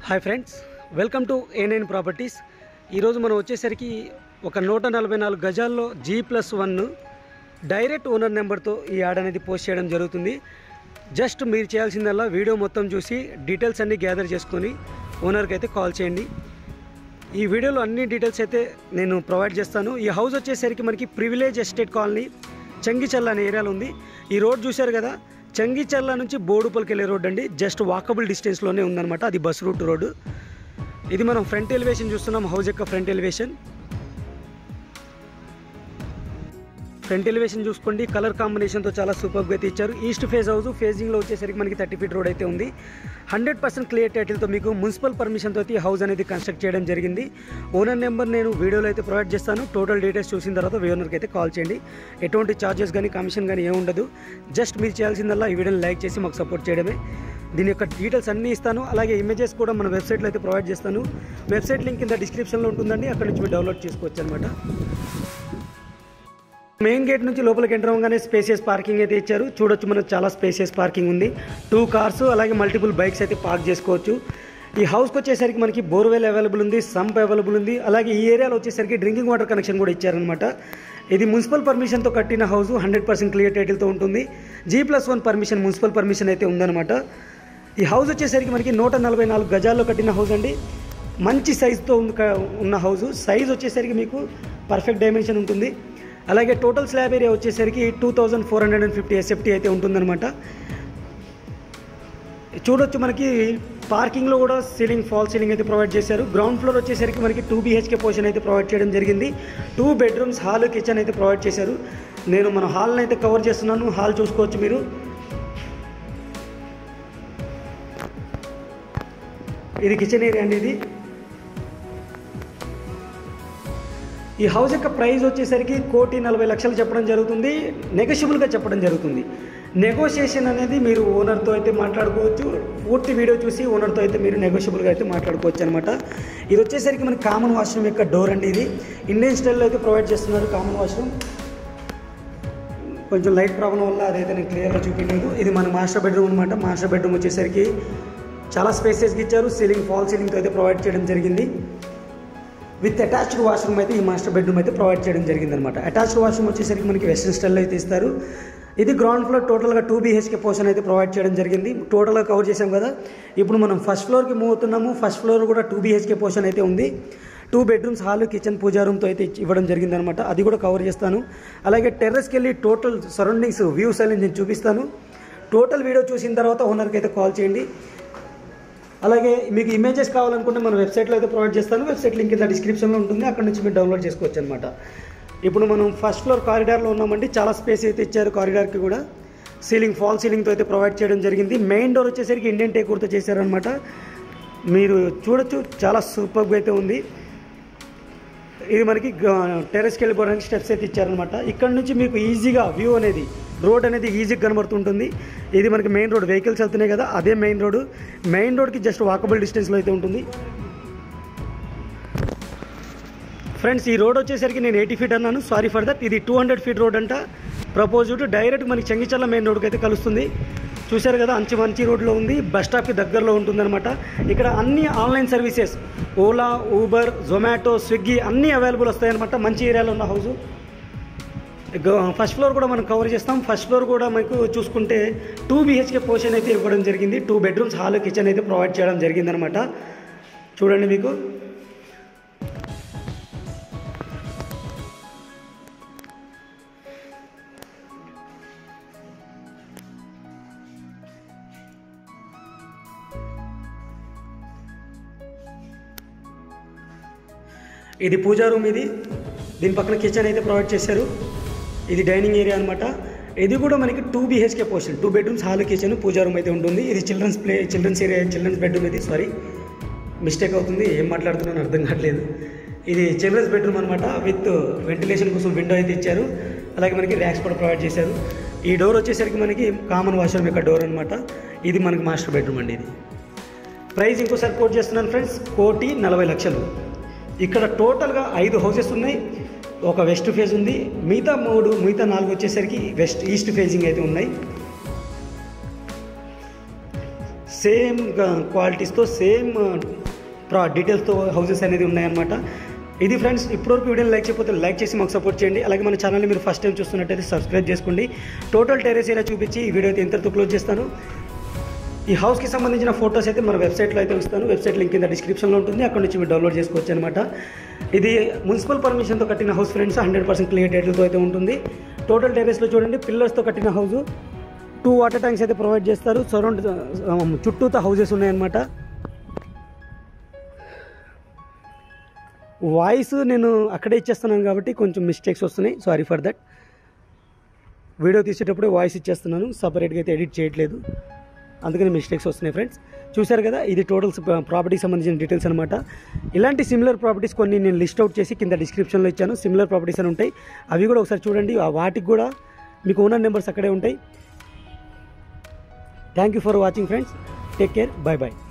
hi friends welcome to A nine properties ఈరోజు మనం వచ్చేసరికి ఒక నూట నలభై నాలుగు గజాల్లో G plus one direct owner నెంబర్తో ఈ యాడ్ అనేది పోస్ట్ చేయడం జరుగుతుంది జస్ట్ మీరు చేయాల్సిందల్లా వీడియో మొత్తం చూసి డీటెయిల్స్ అన్నీ గ్యాదర్ చేసుకొని ఓనర్కి అయితే కాల్ చేయండి ఈ వీడియోలో అన్ని డీటెయిల్స్ అయితే నేను ప్రొవైడ్ చేస్తాను ఈ హౌస్ వచ్చేసరికి మనకి ప్రివిలేజ్ ఎస్టేట్ కాలనీ చంగిచల్ల అనే ఏరియాలో ఉంది ఈ రోడ్ చూశారు కదా చంగిచల్ల నుంచి బోడుపల్కి వెళ్ళే రోడ్ అండి జస్ట్ వాకబుల్ డిస్టెన్స్లోనే ఉందన్నమాట అది బస్ రూట్ రోడ్డు ఇది మనం ఫ్రంట్ ఎలివేషన్ చూస్తున్నాం హౌస్ యొక్క ఫ్రంట్ ఎలివేషన్ ఫ్రంట్ ఎలివేషన్ చూసుకోండి కలర్ కాంబినేషన్తో చాలా సూపర్గా అయితే ఇచ్చారు ఈస్ట్ ఫేజ్ హౌస్ ఫేజింగ్లో వచ్చేసరికి మనకి థర్టీ ఫీట్ రోడ్ అయితే ఉంది హండ్రెడ్ పర్సెంట్ క్లియర్ టైటిల్తో మీకు మున్సిపల్ పర్మిషన్తో అయితే ఈ హౌస్ అనేది కన్స్ట్రక్ట్ చేయడం జరిగింది ఓనర్ నెంబర్ నేను వీడియోలో అయితే ప్రొవైడ్ చేస్తాను టోటల్ డీటెయిల్స్ చూసిన తర్వాత ఓనర్కి అయితే కాల్ చేయండి ఎటువంటి ఛార్జెస్ కానీ కమిషన్ కానీ ఏమి ఉండదు జస్ట్ మీరు చేయాల్సిందల్లా ఈ వీడియోని లైక్ చేసి మాకు సపోర్ట్ చేయడమే దీని యొక్క డీటెయిల్స్ అన్నీ ఇస్తాను అలాగే ఇమేజెస్ కూడా మన వెబ్సైట్లో అయితే ప్రొవైడ్ చేస్తాను వెబ్సైట్ లింక్ కింద డిస్క్రిప్షన్లో ఉంటుందండి అక్కడ నుంచి మీరు డౌన్లోడ్ చేసుకోవచ్చు అనమాట మెయిన్ గేట్ నుంచి లోపలికి ఎంటర్ అవ్వగానే స్పేసియస్ పార్కింగ్ అయితే ఇచ్చారు చూడొచ్చు మనకు చాలా స్పేసియస్ పార్కింగ్ ఉంది టూ కార్స్ అలాగే మల్టిపుల్ బైక్స్ అయితే పార్క్ చేసుకోవచ్చు ఈ హౌస్కి వచ్చేసరికి మనకి బోర్వెల్ అవైలబుల్ ఉంది సంప్ అవైలబుల్ ఉంది అలాగే ఈ ఏరియాలో వచ్చేసరికి డ్రింకింగ్ వాటర్ కనెక్షన్ కూడా ఇచ్చారనమాట ఇది మున్సిపల్ పర్మిషన్తో కట్టిన హౌస్ హండ్రెడ్ పర్సెంట్ క్లియర్ టైటిల్తో ఉంటుంది G plus one permission municipal permission అయితే ఉందన్నమాట ఈ హౌస్ వచ్చేసరికి మనకి నూట నలభై నాలుగు గజాల్లో కట్టిన హౌస్ అండి మంచి సైజుతో ఉన్న హౌస్ సైజ్ వచ్చేసరికి మీకు పర్ఫెక్ట్ డైమెన్షన్ ఉంటుంది అలాగే టోటల్ స్లాబ్ ఏరియా వచ్చేసరికి two thousand four hundred and fifty SFT అయితే ఉంటుందన్నమాట చూడొచ్చు మనకి పార్కింగ్లో కూడా సీలింగ్ ఫాల్ సీలింగ్ అయితే ప్రొవైడ్ చేశారు గ్రౌండ్ ఫ్లోర్ వచ్చేసరికి మనకి టూ బీహెచ్కే పోర్షన్ అయితే ప్రొవైడ్ చేయడం జరిగింది టూ బెడ్రూమ్స్ హాల్ కిచెన్ అయితే ప్రొవైడ్ చేశారు నేను మన హాల్ని అయితే కవర్ చేస్తున్నాను హాల్ చూసుకోవచ్చు మీరు ఇది కిచెన్ ఏరియా అండి ఇది ఈ హౌస్ యొక్క ప్రైస్ వచ్చేసరికి కోటి నలభై లక్షలు చెప్పడం జరుగుతుంది నెగోషియబుల్గా చెప్పడం జరుగుతుంది నెగోషియేషన్ అనేది మీరు ఓనర్తో అయితే మాట్లాడుకోవచ్చు పూర్తి వీడియో చూసి ఓనర్తో అయితే మీరు నెగోషియబుల్గా అయితే మాట్లాడుకోవచ్చు అనమాట ఇది వచ్చేసరికి మనకి కామన్ వాష్రూమ్ యొక్క డోర్ అండి ఇది ఇండియన్ స్టైల్లో అయితే ప్రొవైడ్ చేస్తున్నారు కామన్ వాష్రూమ్ కొంచెం లైట్ ప్రాబ్లం వల్ల అదైతే నేను క్లియర్గా చూపించలేదు ఇది మన మాస్టర్ బెడ్రూమ్ అనమాట మాస్టర్ బెడ్రూమ్ వచ్చేసరికి చాలా స్పేసెస్కి ఇచ్చారు సీలింగ్ ఫాల్ సీలింగ్తో అయితే ప్రొవైడ్ చేయడం జరిగింది విత్ అటాచ్డ్ వాష్రూమ్ అయితే ఈ మాస్టర్ బెడ్రూమ్ అయితే ప్రొవైడ్ చేయడం జరిగింది అనమాట అటాచ్డ్ వాష్రూమ్ వచ్చేసరికి మనకి వెస్ట్రన్ స్టైల్లో అయితే ఇస్తారు ఇది గ్రౌండ్ ఫ్లోర్ టోటల్గా టూ బీహెచ్కే పోర్షన్ అయితే ప్రొవైడ్ చేయడం జరిగింది టోటల్గా కవర్ చేసాం కదా ఇప్పుడు మనం ఫస్ట్ ఫ్లోర్కి మూవ్ అవుతున్నాము ఫస్ట్ ఫ్లోర్ కూడా టూ బీహెచ్కే పోర్షన్ అయితే ఉంది two bedrooms hall kitchen pooja రూమ్తో అయితే ఇవ్వడం జరిగింది అనమాట అది కూడా కవర్ చేస్తాను అలాగే టెర్రస్కి వెళ్ళి టోటల్ సరౌండింగ్స్ వ్యూస్ అనేది నేను చూపిస్తాను టోటల్ వీడియో చూసిన తర్వాత ఓనర్కి అయితే కాల్ చేయండి అలాగే మీకు ఇమేజెస్ కావాలనుకుంటే మన వెబ్సైట్లో అయితే ప్రొవైడ్ చేస్తాను వెబ్సైట్ లింక్ కింద డిస్క్రిప్షన్లో ఉంటుంది అక్కడ నుంచి మీరు డౌన్లోడ్ చేసుకోవచ్చు అనమాట ఇప్పుడు మనం ఫస్ట్ ఫ్లోర్ కారిడార్లో ఉన్నామండి చాలా స్పేస్ అయితే ఇచ్చారు కారిడార్కి కూడా సీలింగ్ ఫాల్ సీలింగ్తో అయితే ప్రొవైడ్ చేయడం జరిగింది మెయిన్ డోర్ వచ్చేసరికి ఇండియన్ టేకూర్తో చేశారనమాట మీరు చూడొచ్చు చాలా సూపర్గా అయితే ఉంది ఇది మనకి టెరెస్కి వెళ్ళిపోవడానికి స్టెప్స్ అయితే ఇచ్చారనమాట ఇక్కడ నుంచి మీకు ఈజీగా వ్యూ అనేది రోడ్ అనేది ఈజీగా కనబడుతుంటుంది ఇది మనకి మెయిన్ రోడ్ వెహికల్స్ వెళ్తున్నాయి కదా అదే మెయిన్ రోడ్ మెయిన్ రోడ్కి జస్ట్ వాకబుల్ డిస్టెన్స్లో అయితే ఉంటుంది ఫ్రెండ్స్ ఈ రోడ్ వచ్చేసరికి నేను ఎయిటీ ఫీట్ అన్నాను సారీ ఫర్ దట్ ఇది టూ హండ్రెడ్ ఫీట్ రోడ్ అంట ప్రపోజ్డ్ డైరెక్ట్ మనకి చెంగిచల్ల మెయిన్ రోడ్కి అయితే కలుస్తుంది చూశారు కదా అంచి మంచి రోడ్లో ఉంది బస్ స్టాప్కి దగ్గరలో ఉంటుందన్నమాట ఇక్కడ అన్ని online services Ola Uber Zomato Swiggy అన్నీ అవైలబుల్ వస్తాయన్నమాట మంచి ఏరియాలో ఉన్న హౌస్ ఫస్ట్ ఫ్లోర్ కూడా మనం కవర్ చేస్తాం ఫస్ట్ ఫ్లోర్ కూడా మీకు చూసుకుంటే టూ బీహెచ్కే పోర్షన్ అయితే ఇవ్వడం జరిగింది టూ బెడ్రూమ్స్ హాల్ కిచెన్ అయితే ప్రొవైడ్ చేయడం జరిగిందనమాట చూడండి మీకు ఇది పూజా రూమ్ ఇది దీని పక్కన కిచెన్ అయితే ప్రొవైడ్ చేశారు ఇది డైనింగ్ ఏరియా అనమాట ఇది కూడా మనకి two BHK portion two bedrooms hall kitchen pooja room అయితే ఉంటుంది ఇది children's play children's area children's bedroom ఇది సారీ మిస్టేక్ అవుతుంది ఏం మాట్లాడుతున్నాను అర్థం కావట్లేదు ఇది చిల్డ్రన్స్ బెడ్రూమ్ అనమాట విత్ వెంటిలేషన్ కోసం విండో అయితే ఇచ్చారు అలాగే మనకి ర్యాక్స్ కూడా ప్రొవైడ్ చేశారు ఈ డోర్ వచ్చేసరికి మనకి కామన్ వాష్రూమ్ యొక్క డోర్ అనమాట ఇది మనకి మాస్టర్ బెడ్రూమ్ అండి ఇది ప్రైస్ ఇంకోసారి కోట్ చేస్తున్నాను ఫ్రెండ్స్ కోటి నలభై లక్షలు ఇక్కడ టోటల్గా ఐదు హౌసెస్ ఉన్నాయి ఒక వెస్ట్ ఫేజ్ ఉంది మిగతా మూడు మిగతా నాలుగు వచ్చేసరికి వెస్ట్ ఈస్ట్ ఫేజింగ్ అయితే ఉన్నాయి సేమ్ క్వాలిటీస్తో సేమ్ ప్రా డీటెయిల్స్తో హౌసెస్ అనేది ఉన్నాయన్నమాట ఇది ఫ్రెండ్స్ ఇప్పటివరకు వీడియోని లైక్ చేయకపోతే లైక్ చేసి మాకు సపోర్ట్ చేయండి అలాగే మన ఛానల్ని మీరు ఫస్ట్ టైం చూస్తున్నట్టయితే సబ్స్క్రైబ్ చేసుకోండి టోటల్ టెరెస్ ఏరియా చూపించి ఈ వీడియో అయితే ఇంతటితో క్లోజ్ చేస్తాను ఈ హౌస్కి సంబంధించిన ఫొటోస్ అయితే మన వెబ్సైట్లో అయితే ఇస్తాను వెబ్సైట్ లింక్ కింద డిస్క్రిప్షన్లో ఉంటుంది అక్కడ నుంచి మీరు డౌన్లోడ్ చేసుకోవచ్చు అనమాట ఇది మున్సిపల్ పర్మిషన్తో కట్టిన house friends hundred percent clear డేట్లతో అయితే ఉంటుంది టోటల్ టెరెస్లో చూడండి పిల్లర్స్తో కట్టిన హౌస్ టూ వాటర్ ట్యాంక్స్ అయితే ప్రొవైడ్ చేస్తారు సరౌండ్ చుట్టూతో హౌసెస్ ఉన్నాయన్నమాట వాయిస్ నేను అక్కడే ఇచ్చేస్తున్నాను కాబట్టి కొంచెం మిస్టేక్స్ వస్తున్నాయి సారీ ఫర్ దట్ వీడియో తీసేటప్పుడు వాయిస్ ఇచ్చేస్తున్నాను సపరేట్గా అయితే ఎడిట్ చేయట్లేదు అందుకని మిస్టేక్స్ వస్తున్నాయి ఫ్రెండ్స్ చూశారు కదా ఇది టోటల్ ప్రాపర్టీకి సంబంధించిన డీటెయిల్స్ అనమాట ఇలాంటి సిమిలర్ ప్రాపర్టీస్ కొన్ని నేను లిస్ట్ అవుట్ చేసి కింద డిస్క్రిప్షన్లో ఇచ్చాను సిమిలర్ ప్రాపర్టీస్ అని ఉంటాయి అవి కూడా ఒకసారి చూడండి ఆ వాటికి కూడా మీకు ఓనర్ నెంబర్స్ అక్కడే ఉంటాయి thank you for watching friends take care bye bye